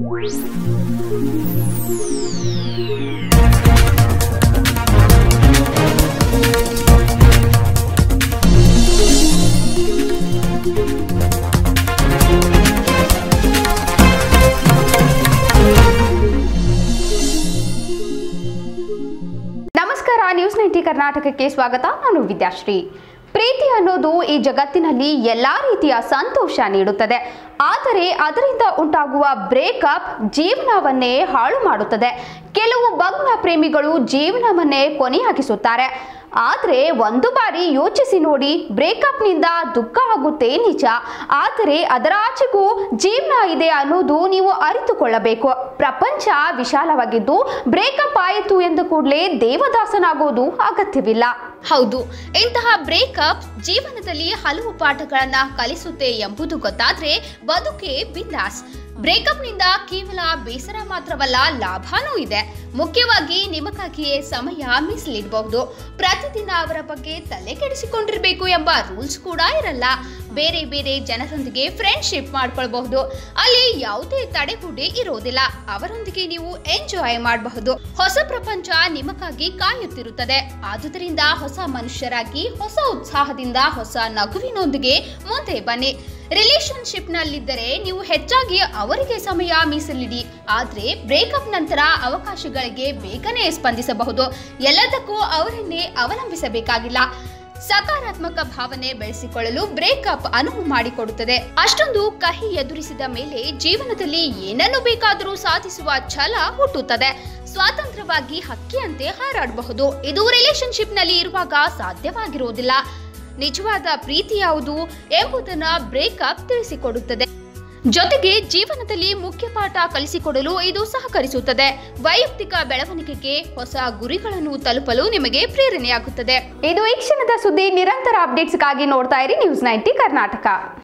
ನಮಸ್ಕಾರ news ninety ಕರ್ನಾಟಕಕ್ಕೆ ಸ್ವಾಗತ ನಾನು ವಿದ್ಯಾಶ್ರೀ ಪ್ರೀತಿ ಅನ್ನೋದು ಈ ಜಗತ್ತಿನಲ್ಲಿ ಎಲ್ಲಾ ರೀತಿಯ ಸಂತೋಷ ನೀಡುತ್ತದೆ ಆದರೆ ಅದರಿಂದ ಉಂಟಾಗುವ ಬ್ರೇಕಪ್ ಜೀವನವನ್ನೇ ಹಾಳು ಮಾಡುತ್ತದೆ ಕೆಲವು ಭಗ್ನ ಪ್ರೇಮಿಗಳು ಜೀವನವನ್ನೇ ಕೊನೆಯಾಗಿಸುತ್ತಾರೆ ಆದರೆ ಒಂದು ಬಾರಿ ಯೋಚಿಸಿ ನೋಡಿ ಬ್ರೇಕಪ್ನಿಂದ ದುಃಖ ಆಗುತ್ತೆ ನಿಜ ಆದರೆ ಅದರ ಆಚೆಗೂ ಜೀವನ ಇದೆ ಅನ್ನೋದು ನೀವು ಅರಿತುಕೊಳ್ಳಬೇಕು ಪ್ರಪಂಚ ವಿಶಾಲವಾಗಿದ್ದು ಬ್ರೇಕಪ್ ಆಯಿತು ಎಂದು ಕೂಡಲೇ ದೇವದಾಸನಾಗೋದು ಅಗತ್ಯವಿಲ್ಲ ಹೌದು ಇಂತಹ ಬ್ರೇಕಪ್ ಜೀವನದಲ್ಲಿ ಹಲವು ಪಾಠಗಳನ್ನ ಕಲಿಸುತ್ತೆ ಎಂಬುದು ಗೊತ್ತಾದ್ರೆ ಬದುಕೆ ಬಿಂದಾಸ್ ಬ್ರೇಕಪ್ನಿಂದ ಕೇವಲ ಬೇಸರ ಮಾತ್ರವಲ್ಲ ಲಾಭನೂ ಇದೆ ಮುಖ್ಯವಾಗಿ ನಿಮಗಾಗಿಯೇ ಸಮಯ ಮೀಸಲಿಡಬಹುದು ಪ್ರತಿದಿನ ಅವರ ಬಗ್ಗೆ ತಲೆ ಕೆಡಿಸಿಕೊಂಡಿರಬೇಕು ಎಂಬ ರೂಲ್ಸ್ ಕೂಡ ಇರಲ್ಲ ಬೇರೆ ಬೇರೆ ಜನರೊಂದಿಗೆ ಫ್ರೆಂಡ್ಶಿಪ್ ಮಾಡ್ಕೊಳ್ಬಹುದು ಅಲ್ಲಿ ಯಾವುದೇ ತಡೆಗುಡಿ ಇರೋದಿಲ್ಲ ಅವರೊಂದಿಗೆ ನೀವು ಎಂಜಾಯ್ ಮಾಡಬಹುದು ಹೊಸ ಪ್ರಪಂಚ ನಿಮಗಾಗಿ ಕಾಯುತ್ತಿರುತ್ತದೆ ಆದುದರಿಂದ ಹೊಸ ಮನುಷ್ಯರಾಗಿ ಹೊಸ ಉತ್ಸಾಹದಿಂದ ಹೊಸ ನಗುವಿನೊಂದಿಗೆ ಮುಂದೆ ಬನ್ನಿ ರಿಲೇಶನ್ಶಿಪ್ ನಲ್ಲಿದ್ದರೆ ನೀವು ಹೆಚ್ಚಾಗಿ ಅವರಿಗೆ ಸಮಯ ಮೀಸಲಿಡಿ ಆದ್ರೆ ಬ್ರೇಕಪ್ ನಂತರ ಅವಕಾಶಗಳಿಗೆ ಬೇಗನೆ ಸ್ಪಂದಿಸಬಹುದು ಎಲ್ಲದಕ್ಕೂ ಅವರನ್ನೇ ಅವಲಂಬಿಸಬೇಕಾಗಿಲ್ಲ ಸಕಾರಾತ್ಮಕ ಭಾವನೆ ಬೆಳೆಸಿಕೊಳ್ಳಲು ಬ್ರೇಕಪ್ ಅನುವು ಮಾಡಿಕೊಡುತ್ತದೆ ಅಷ್ಟೊಂದು ಕಹಿ ಎದುರಿಸಿದ ಮೇಲೆ ಜೀವನದಲ್ಲಿ ಏನನ್ನು ಬೇಕಾದರೂ ಸಾಧಿಸುವ ಛಲ ಹುಟ್ಟುತ್ತದೆ ಸ್ವಾತಂತ್ರ್ಯವಾಗಿ ಹಕ್ಕಿಯಂತೆ ಹಾರಾಡಬಹುದು ಇದು ರಿಲೇಶನ್ಶಿಪ್ ನಲ್ಲಿ ಇರುವಾಗ ಸಾಧ್ಯವಾಗಿರುವುದಿಲ್ಲ ನಿಜವಾದ ಪ್ರೀತಿ ಯಾವುದು ಎಂಬುದನ್ನ ಬ್ರೇಕಪ್ ತಿಳಿಸಿಕೊಡುತ್ತದೆ ಜೊತೆಗೆ ಜೀವನದಲ್ಲಿ ಮುಖ್ಯ ಪಾಠ ಕಲಿಸಿಕೊಡಲು ಇದು ಸಹಕರಿಸುತ್ತದೆ ವೈಯಕ್ತಿಕ ಬೆಳವಣಿಗೆಗೆ ಹೊಸ ಗುರಿಗಳನ್ನು ತಲುಪಲು ನಿಮಗೆ ಪ್ರೇರಣೆಯಾಗುತ್ತದೆ ಇದು ಈ ಕ್ಷಣದ ಸುದ್ದಿ ನಿರಂತರ ಅಪ್ಡೇಟ್ಸ್ಗಾಗಿ ನೋಡ್ತಾ ಇರಿ ನ್ಯೂಸ್ ನೈಂಟಿ ಕರ್ನಾಟಕ